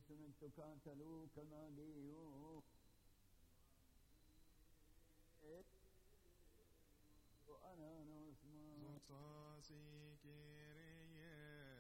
سنن تقاتلوا كما ليو وأنا نسمع Zotsasi Kyrie.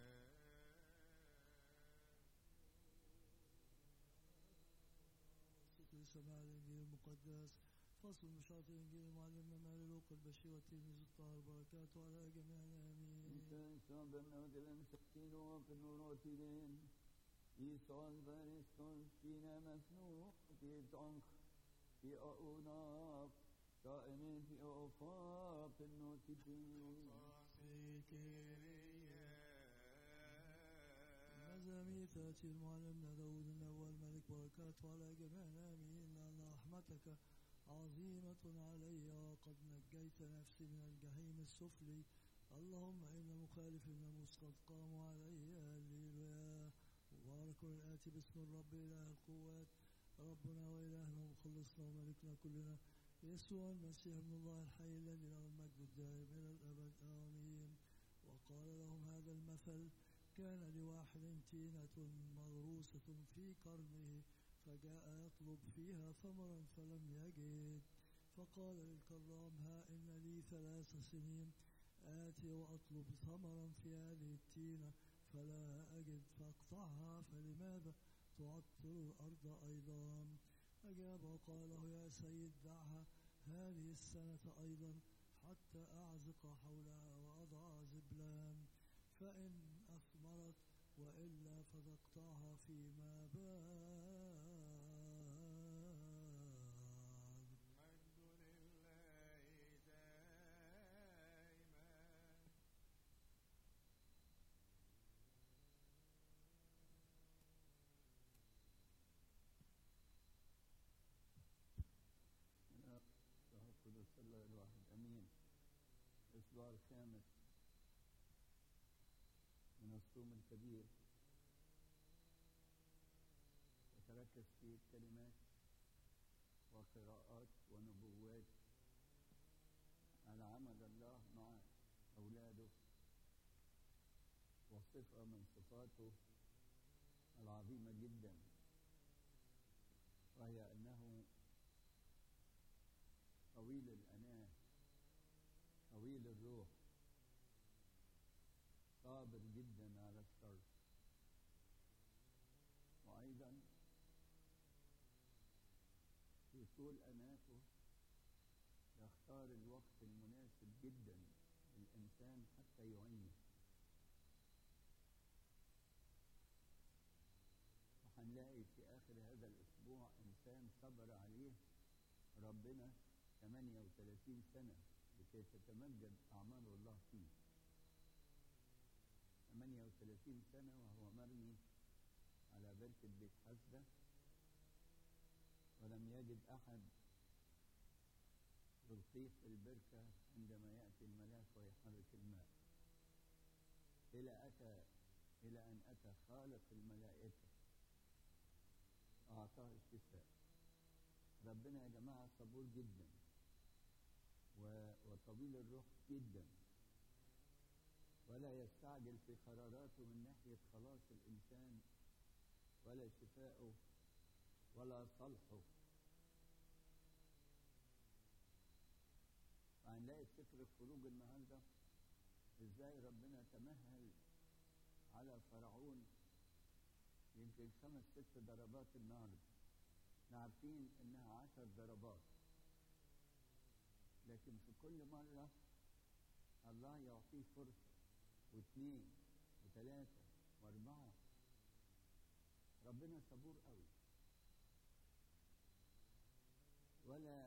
ستر سماع الإنجيل المقدس فصل مشاط الإنجيل معلمنا مال لوقا البشير والتلميذ الطاهر بركاته على جميعنا آمين إنسان صابرنا ودلن سكتين وفي النوراتين إيصال بارستون فينا مسنوح في تنخ في أوناف قائمين في أوفاق النوتين Zotsasi Kyrie. مزامير تأتي المعلمنا داود الأول ملك بركاته على جميعنا آمين لأن رحمتك عظيمة علي وقد نجيت نفسي من الجحيم السفلي اللهم إن مخالف الناموس قد قاموا علي هللويا مبارك الآتي باسم الرب إله القوات ربنا وإلهنا ومخلصنا وملكنا كلنا يسوع المسيح ابن الله الحي الذي له المجد الدائم إلى الأبد آمين وقال لهم هذا المثل كان لواحد تينة مغروسة في قرنه فجاء يطلب فيها ثمرا فلم يجد فقال للكرام ها إن لي ثلاث سنين آتي وأطلب ثمرا في هذه التينة فلا أجد فاقطعها فلماذا تعطل الأرض أيضا أجاب وقال له يا سيد دعها هذه السنة أيضا حتى أعزق حولها وأضع زبلان فإن أثمرت وإلا فتقطعها فيما بعد مجد لله دائما يا روح القدس الله الواحد أمين الأسبوع الخامس من الصوم الكبير يتركز فيه كلمات وقراءات ونبوات على عمل الله مع أولاده وصفة من صفاته العظيمة جدا وهي أنه طويل الأناة طويل الروح صابر جدا على الشر وأيضا في طول أناته يختار الوقت المناسب جدا للإنسان حتى يعينه وهنلاقي في آخر هذا الأسبوع إنسان صبر عليه ربنا 38 سنة لكي تتمجد أعمال الله فيه 38 سنة وهو مرمي على بركة بيت حسدة ولم يجد أحد يلقيه في البركة عندما يأتي الملاك ويحرك الماء إلى أتى إلى أن أتى خالق الملائكة أعطاه الشفاء ربنا يا جماعة صبور جدا و- وطويل الروح جدا ولا يستعجل في قراراته من ناحية خلاص الإنسان ولا شفائه ولا صلحه هنلاقي في سفر الخروج النهارده ازاي ربنا تمهل على فرعون يمكن خمس ست ضربات النهارده احنا عارفين انها عشر ضربات لكن في كل مرة الله يعطيه فرصة واثنين وثلاثة وأربعة ربنا صبور قوي ولا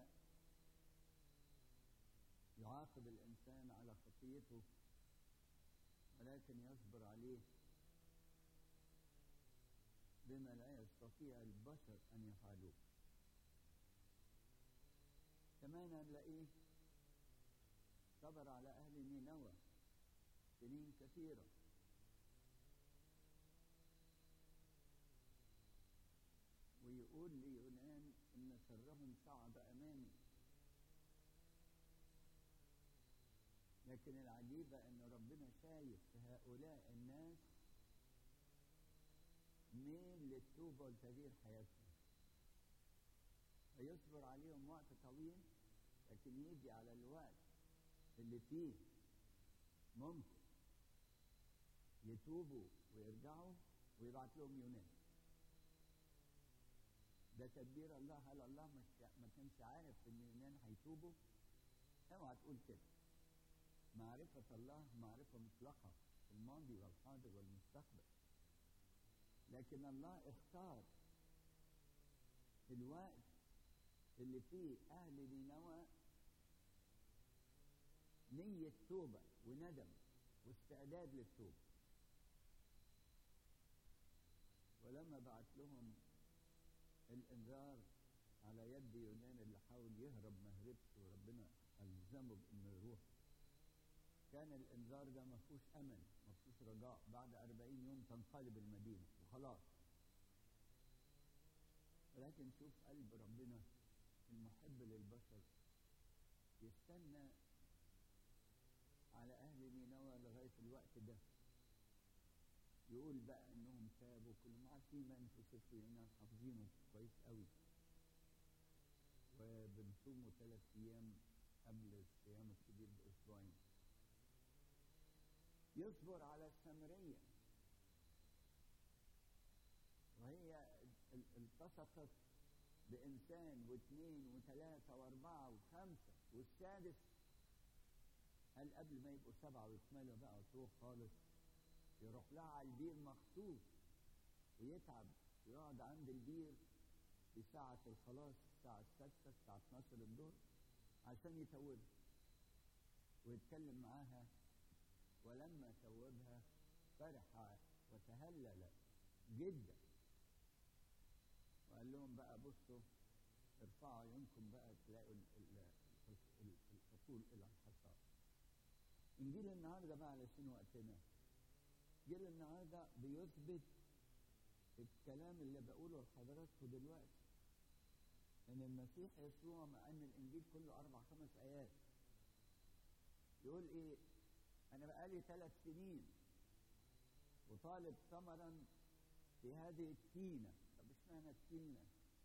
يعاقب الإنسان على خطيته ولكن يصبر عليه بما لا يستطيع البشر أن يفعلوه كمان هنلاقيه صبر على أهل نينوى سنين كثيرة ويقول ليونان إن شرهم صعد أمامي لكن العجيبة أن ربنا شايف في هؤلاء الناس ميل للتوبة للتوبة ولتغيير حياتهم فيصبر عليهم وقت طويل لكن يجي على الوقت اللي فيه ممكن يتوبوا ويرجعوا ويبعت لهم يونان ده تدبير الله هل الله مش ما كانش عارف ان يونان هيتوبوا اوعى تقول كده معرفة الله معرفة مطلقة في الماضي والحاضر والمستقبل لكن الله اختار الوقت اللي فيه أهل نينوى نية توبة وندم واستعداد للتوبة ولما بعت لهم الإنذار على يد يونان اللي حاول يهرب ما هربش وربنا ألزمه بإنه يروح كان الإنذار ده ما فيهوش أمل ما فيهوش رجاء بعد أربعين يوم تنقلب المدينة وخلاص ولكن شوف قلب ربنا المحب للبشر يستنى على أهل نينوى لغاية الوقت ده يقول بقى إنهم تابوا كلهم عارفين ما أنتوا سفر يونان حافظينه كويس قوي وبنصوموا ثلاث أيام قبل الصيام الكبير بأسبوعين يصبر على السامرية وهي التصقت بإنسان واثنين وثلاثة وأربعة وخمسة والسادس قال قبل ما يبقوا سبعة ويكملوا بقى وتروح خالص يروح لها على البير مخصوص ويتعب ويقعد عند البير في ساعة الخلاص الساعة السادسة الساعة 12 الظهر عشان يتوبها ويتكلم معاها ولما توبها فرح وتهلل جدا وقال لهم بقى بصوا ارفعوا عيونكم بقى تلاقوا الحصول الى الحصاد انجيل النهارده بقى علشان وقتنا انجيل النهارده بيثبت الكلام اللي بقوله لحضراتكم دلوقتي ان المسيح يسوع مع ان الانجيل كله اربع خمس ايات يقول ايه انا بقالي ثلاث سنين وطالب ثمرا في هذه التينه طب اشمعنى التينه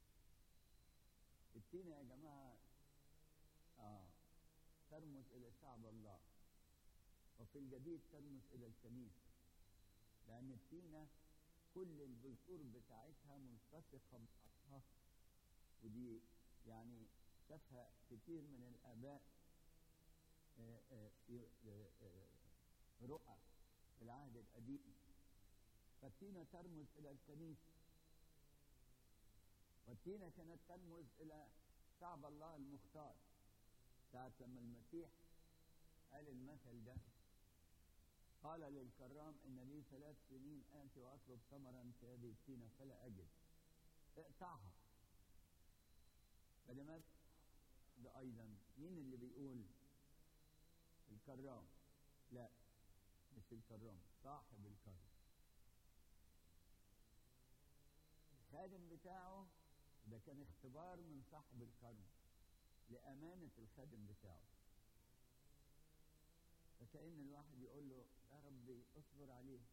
التينه يا جماعه اه ترمز الى شعب الله وفي الجديد ترمز الى الكنيسه لان التينه كل البذور بتاعتها ملتصقه ببعضها ودي يعني شافها كتير من الاباء في رؤى في العهد القديم فالتينة ترمز إلى الكنيسة والتينة كانت ترمز إلى شعب الله المختار ساعة لما المسيح قال المثل ده قال للكرام إن لي ثلاث سنين آتي وأطلب ثمرا في هذه التينة فلا أجد اقطعها فلماذا ده أيضا مين اللي بيقول الكرام لا مش الكرام صاحب الكرم الخادم بتاعه ده كان اختبار من صاحب الكرم لأمانة الخادم بتاعه فكأن الواحد يقول له يا ربي اصبر عليه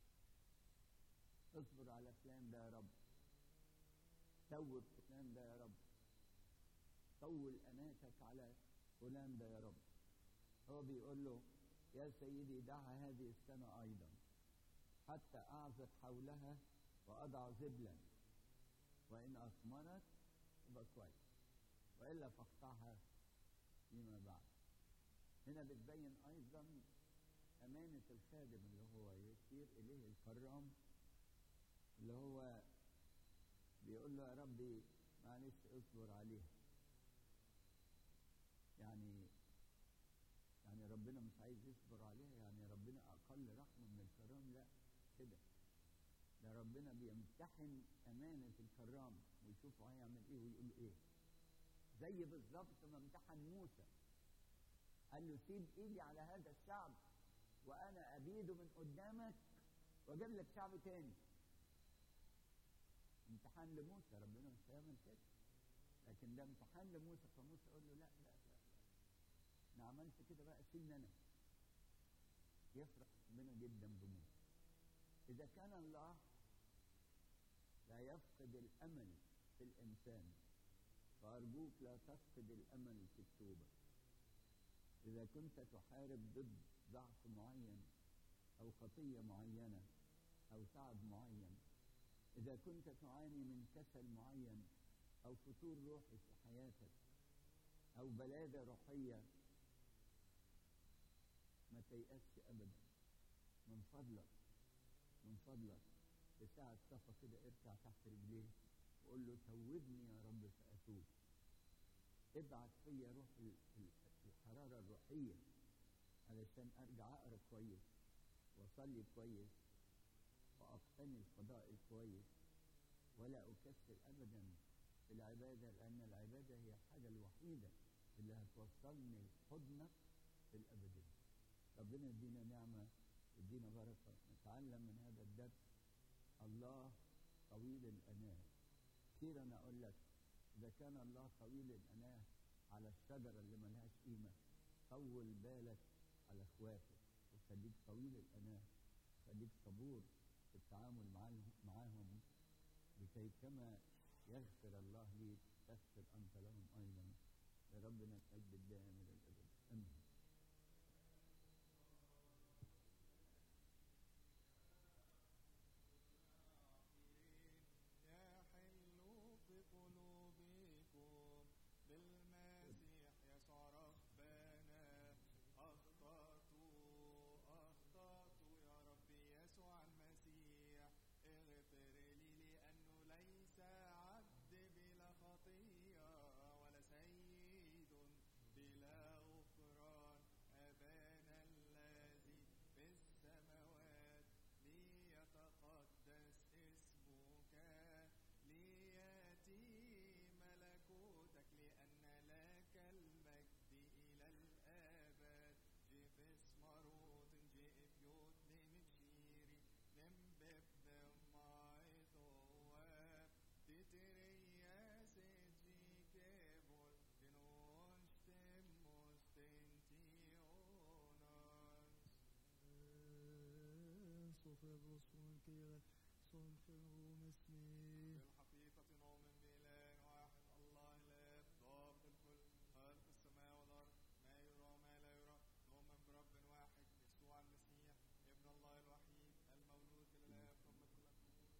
اصبر على فلان ده يا رب توب فلان ده يا رب طول أناتك على فلان ده يا رب هو بيقول له يا سيدي دعها هذه السنة أيضا حتى أعزف حولها وأضع زبلا وإن أثمرت يبقى كويس وإلا فاقطعها فيما بعد هنا بتبين أيضا أمانة الخادم اللي هو يشير إليه الكرام اللي هو بيقول له يا ربي معلش اصبر عليها يعني يعني ربنا مش عايز يصبر عليها يعني ربنا اقل رحمه من الكرام لا كده ده ربنا بيمتحن امانه الكرام ويشوف هيعمل ايه ويقول ايه زي بالظبط ما امتحن موسى قال له سيب ايدي على هذا الشعب وانا ابيده من قدامك واجيب لك شعب تاني امتحان لموسى ربنا مش هيعمل كده لكن ده امتحان لموسى فموسى يقول له لا لا لا انا عملت كده بقى سيبني انا يفرح ربنا جدا بموسى اذا كان الله لا تفقد الأمل في الإنسان فأرجوك لا تفقد الأمل في التوبة إذا كنت تحارب ضد ضعف معين أو خطية معينة أو تعب معين إذا كنت تعاني من كسل معين أو فتور روحي في حياتك أو بلادة روحية ما تيأسش أبدا من فضلك من فضلك في ساعة صفا كده اركع تحت رجليه وقول له توبني يا رب فأتوب ابعت فيا روح ال- ال- الحرارة الروحية علشان أرجع أقرأ كويس وأصلي كويس وأقتني الفضائل كويس ولا أكسل أبدا في العبادة لأن العبادة هي الحاجة الوحيدة اللي هتوصلني لحضنك في الأبدية ربنا يدينا نعمة يدينا بركة نتعلم من هذا الدرس الله طويل الأناة كثير أنا أقول لك إذا كان الله طويل الأناة على الشجرة اللي ملهاش قيمة طول بالك على إخواتك وخليك طويل الأناة خليك صبور في التعامل معاهم, معاهم لكي كما يغفر الله ليك تغفر أنت لهم أيضا لربنا المجد الدائم إلى الأبد آمين يحل في قلوبكم بالمسيح يسوع ربنا أخطأت أخطأت يا ربي يسوع المسيح اغفر لي لأنه ليس عبد بلا خطية ولا سيد بلا غفران أبانا الذي في السماوات ليتقدس اسمك ليأتي ملكوتك لأن لك المجد إلى الآباد جيب اسمرود جيب يوت نمشيري نمبب نمعيطواب تتريا سيجي كيبول تنونشتم مستنتيونس صوفيا بروسون كيرا صون خيروم اسمي بالحقيقة نؤمن بإله واحد الله الآب ضابط الكل خالق السماء والأرض ما يرى وما لا يرى نؤمن برب واحد يسوع المسيح ابن الله الوحيد المولود من الآب رب كل الأمور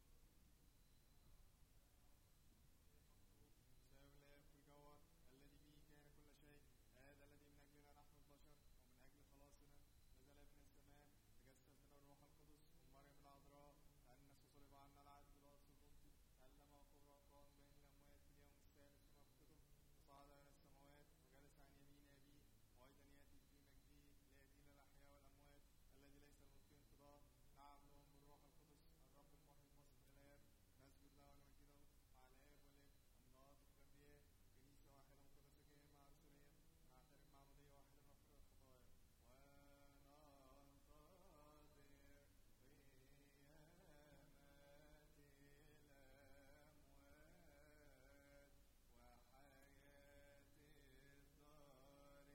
ساوي الآب في الجوهر الذي به كان كل شيء هذا الذي من أجلنا نحن البشر ومن أجل خلاصنا نزل من السماء تجسد من الروح القدس ومريم العذراء تأنس وصلب عنا العدل الأصل البنطي تألم وقبر وقام بين الأموات في اليوم الثالث كما كتب وصعد إلى السماوات وجلس عن يمين أبيه وأيضا يأتي في مجده ليدين الأحياء والأموات الذي ليس الملك انقضاء نعم لهم بالروح القدس الرب المحيي المصدر الآب نسجد له ونمجده مع الآب والابن الناطق الأنبياء كنيسة واحدة مقدسة جامعة رسولية نعترف معمودية واحدة مغفرة الخطايا وننتظر قيامة الأموات وحياة الدار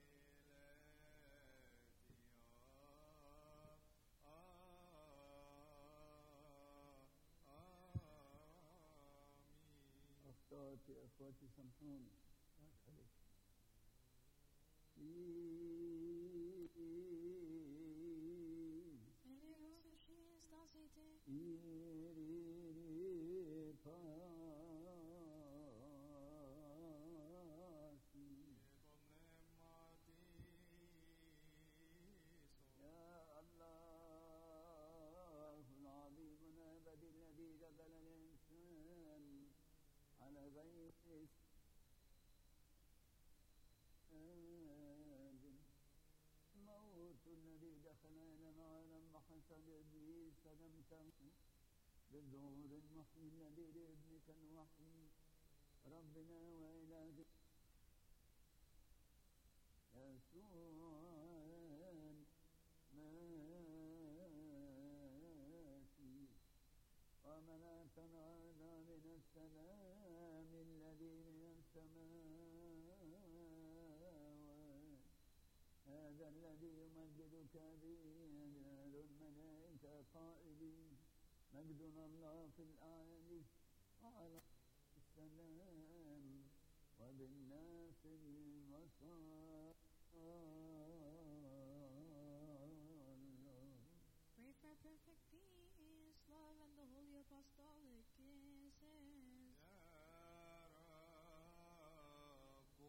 التي آمين أخطأت يا إخواتي سامحوني راح عليك. إيري باسي. يا الله العظيم الأبدي الذي جبل الإنسان على بيت آدم موت الذي دخل إلى العالم بحسب إبليس لم تمت بالظهور المحيي الذي لابنك الوحيد ربنا وإلهك يسوع ماشي ومنعتنا من السلام الذي من السماوات هذا الذي يمجدك به رجال الملائكة قائلين مجدنا الله في الأعالي على السلام وبالناس المصالح Pray for perfect peace, love, and the holy apostolic kisses. يا رب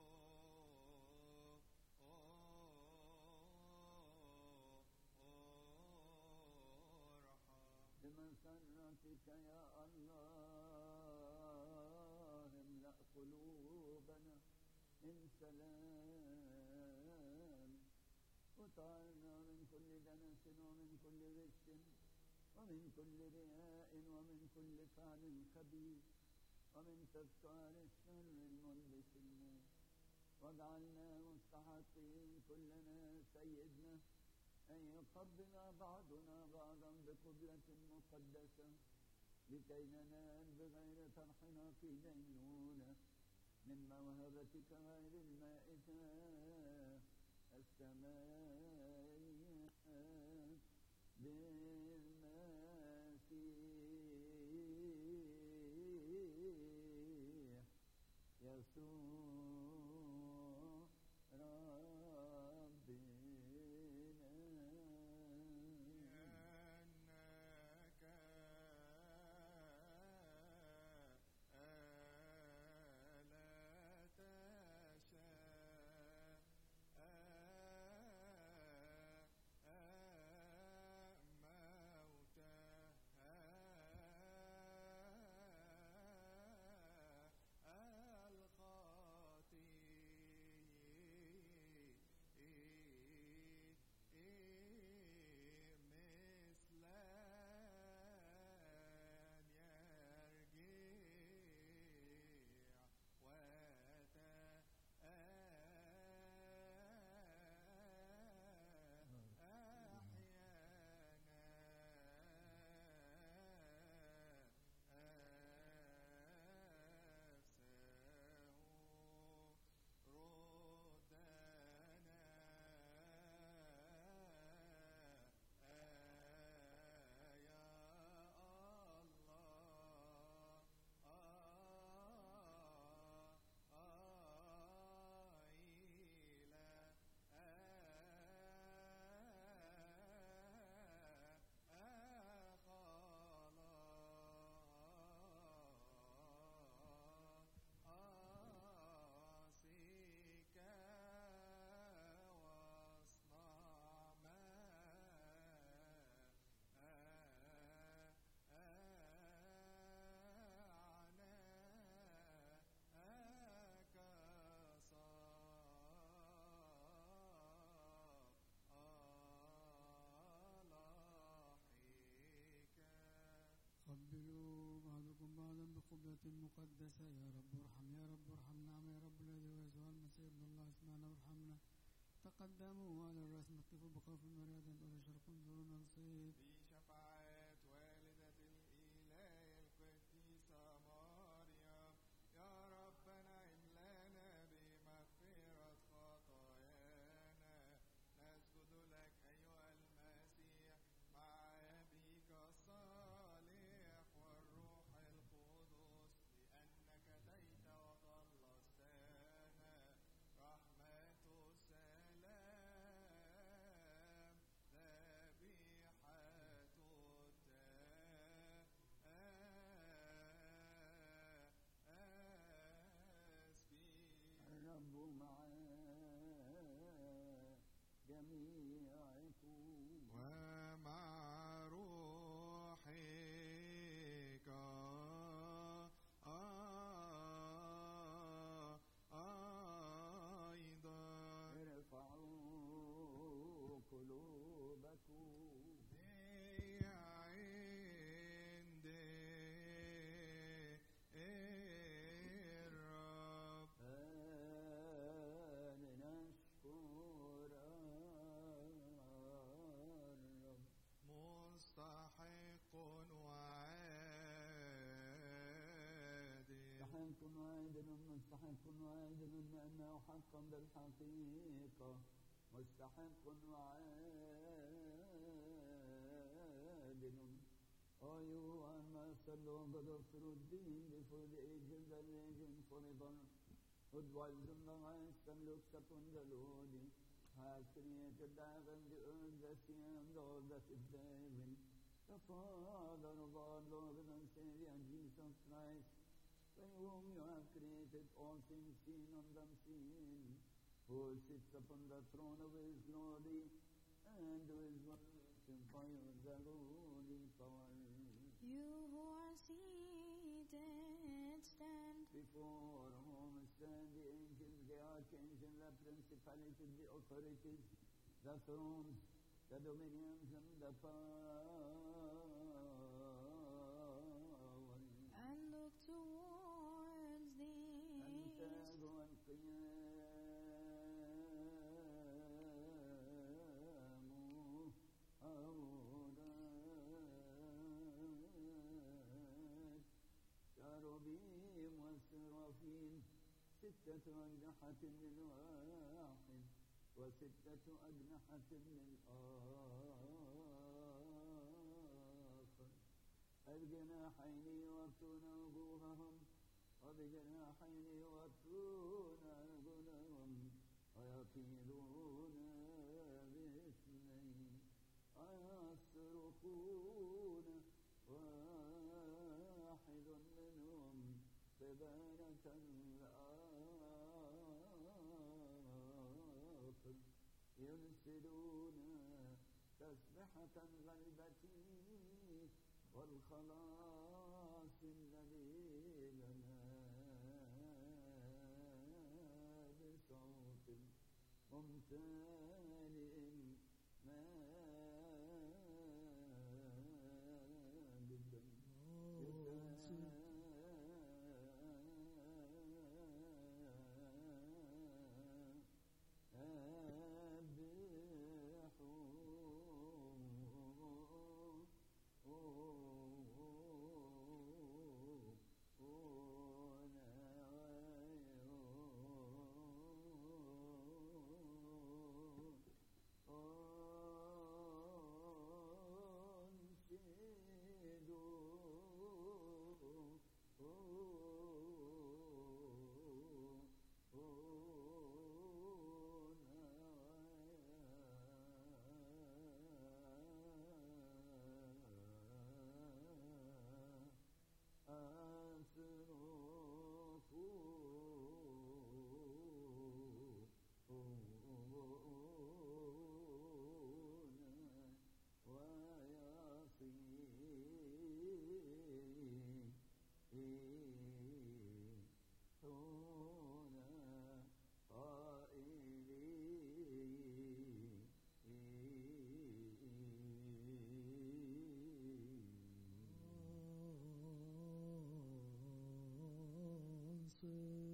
ارحم بمسرتك يا الله املأ قلوبنا من سلام وطهرنا من كل دنس ومن كل غش ومن كل رياء ومن كل فعل خبيث ومن تذكار الشر الملبس الموت واجعلنا مستحقين كلنا سيدنا أن يقبل بعضنا بعضا بقبلة مقدسة لكي ننال بغير طرحنا في دينونة من موهبتك غير المائتة السمائية بالمسيح يسوع ربنا لأنك ألا تشاء القبلة المقدسة يا رب ارحم يا رب ارحم نعم يا رب الذي هو يسوع المسيح ابن الله اسمعنا وارحمنا تقدموا على الرأس نقفوا بخوف مريضا إلى شرق انظرونا نصيب بشفاعة والدة الإله القديسة مريم يا ربنا املانا بمغفرة خطايانا نسجد لك أيها المسيح مع أبيك الصالح والروح القدس لأنك أتيت وخلصتنا رحمة السلام ذبيحة التسبيح الرب مع جميعكم ومع روحك أيضا ارفعوا قلوبكم هي عند الرب فلنشكر الرب مستحق وعادل مستحق وعادل مستحق وعادل لأنه حقا بالحقيقة مستحق وعادل O you are Master, Lord God of truth, being before the ages and legend forever, who dwells in the highest and looks upon the lowly, has created the heaven, the earth, the sea, and all that is therein. The Father of our Lord and Savior, Jesus Christ, by whom you have created all things seen and unseen, who sits upon the throne of his glory, and who is worshipped by the ruling power. You who are seated, stand. Before whom stand the angels, the archangels, the principalities, the authorities, the thrones, the dominions, and the powers. and look towards the أنت east. هو القيام أولاد شاربيم والسرافين ستة أجنحة للواحد وستة أجنحة للآخر الجناحين يوطون وجوههم وبجناحين يوطون أرجلهم ويطيرون باثنين ويصرخون واحد منهم سبانة الآخر يرسلون تسبحة غلبة والخلاص الذي لنا بصوت ممتلئ ماجدا answer